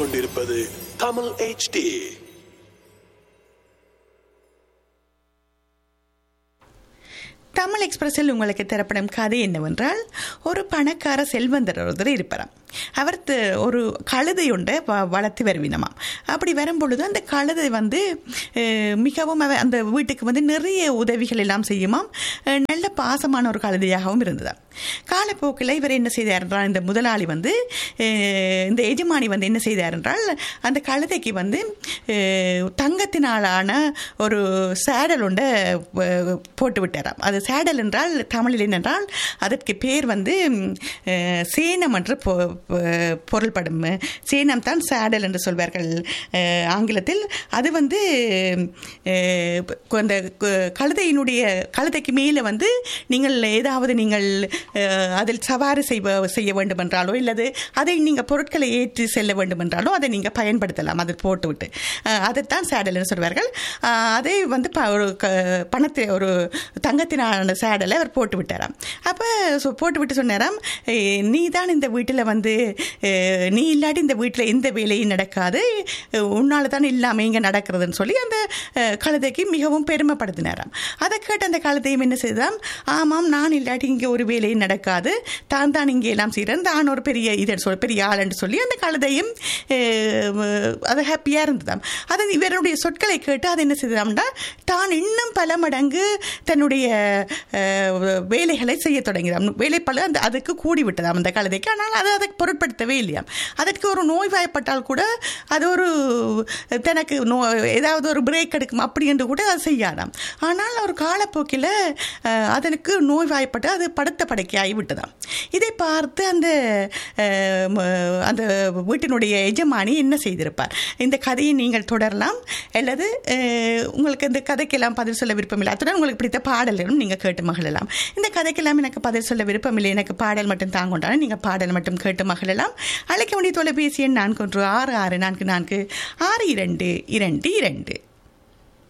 கேட்டுக்கொண்டிருப்பது தமிழ் HD தமிழ் எக்ஸ்பிரஸில் உங்களுக்கு தரப்படும் கதை என்னவென்றால் ஒரு பணக்கார செல்வந்தர் ஒருத்தர் இருப்பாராம் அவர் த- ஒரு கழுதை உண்டை வ- வளர்த்து வருவினமாம் அப்படி வரும்பொழுது அந்த கழுதை வந்து அஹ், மிகவும் அவ- அந்த வீட்டுக்கு வந்து நிறைய உதவிகள் எல்லாம் செய்யுமாம் அஹ், நல்ல பாசமான ஒரு கழுதையாகவும் இருந்ததாம் காலப்போக்கில் இவர் என்ன செய்தார் என்றால் இந்த முதலாளி வந்து அஹ், இந்த எஜமானி வந்து என்ன செய்தார் என்றால் அந்த கழுதைக்கு வந்து அஹ், தங்கத்தினாலான ஒரு சேடல் ஒன்றை அஹ், போட்டு விட்டாராம் அது சேடல் என்றால் தமிழில் என்னென்றால் அதற்கு பேர் வந்து அஹ், சேனம் என்று பொ- பொ- பொருள்படும் சேனம் தான் சேடல் என்று சொல்வார்கள் அஹ், ஆங்கிலத்தில் அது வந்து அஹ், அந்த கு- கழுதையினுடைய கழுதைக்கு மேலே வந்து நீங்கள் ஏதாவது நீங்கள் அஹ், அதில் சவாரி செய்வ செய்ய வேண்டும் என்றாலோ இல்லது அதை நீங்கள் பொருட்களை ஏற்றி செல்ல வேண்டும் என்றாலோ அதை நீங்கள் பயன்படுத்தலாம் அதை போட்டுவிட்டு அஹ், அதைத்தான் சேடல்னு சொல்வார்கள் அஹ், அதை வந்து ப- ஒரு க பணத்தை ஒரு தங்கத்தினான சேடலை அவர் போட்டு விட்டாராம் அப்போ போட்டு விட்டு சொன்னாராம் "ஏய், நீ தான் இந்த வீட்டில் வந்து அஹ், நீ இல்லாட்டி இந்த வீட்டில் எந்த வேலையும் நடக்காது உன்னால தான் இல்லாமல் இங்கே நடக்கிறதுன்னு சொல்லி அந்த அஹ், கழுதைக்கு மிகவும் பெருமைப்படுத்தினாராம் அதை கேட்டு அந்த கழுதையும் என்ன செய்தாம் ஆமாம் நான் இல்லாட்டி இங்கே ஒரு வேலையும் நடக்காது தான் தான் இங்கே எல்லாம் செய்கிறேன் தான் ஒரு பெரிய இதன் சொல் பெரிய ஆளுன்னு சொல்லி அந்த கழுதையும் அஹ், அது ஹாப்பியாக இருந்ததாம் அது இவருடைய சொற்களை கேட்டு அது என்ன செய்ததாம்னா தான் இன்னும் பல மடங்கு தன்னுடைய அஹ், வேலைகளை செய்ய தொடங்கினாம் வேலை பல அந்த அதுக்கு கூடி விட்டதாம் அந்த கழுதைக்கு ஆனால் அது அதை பொருட்படுத்தவே இல்லையாம் அதற்கு ஒரு நோய்வாய்ப்பட்டால் கூட அது ஒரு தனக்கு நோ ஏதாவது ஒரு பிரேக் எடுக்கும் அப்படி என்று கூட அது செய்யாதாம் ஆனால் ஒரு காலப்போக்கில் அஹ், அதற்கு நோய்வாய்ப்பட்டு அது படுத்த படுக்கையாகி விட்டதாம் இதை பார்த்து அந்த அஹ், ம- அந்த வீட்டினுடைய எஜமானி என்ன செய்திருப்பார் இந்த கதையை நீங்கள் தொடரலாம் அல்லது அஹ், உங்களுக்கு இந்த கதைக்கெல்லாம் பதில் சொல்ல விருப்பமில்லை அத்துடன் உங்களுக்கு பிடித்த பாடல்களும் நீங்கள் கேட்டு மகிழலாம் இந்த கதைக்கெல்லாம் எனக்கு பதில் சொல்ல விருப்பமில்லை எனக்கு பாடல் மட்டும் தாங்கொண்டான நீங்கள் பாடல் மட்டும் கேட்டு மகிழலாம் அழைக்க வேண்டிய தொலைபேசி எண் நான்கு ஒன்று ஆறு ஆறு நான்கு நான்கு ஆறு இரண்டு இரண்டு இரண்டு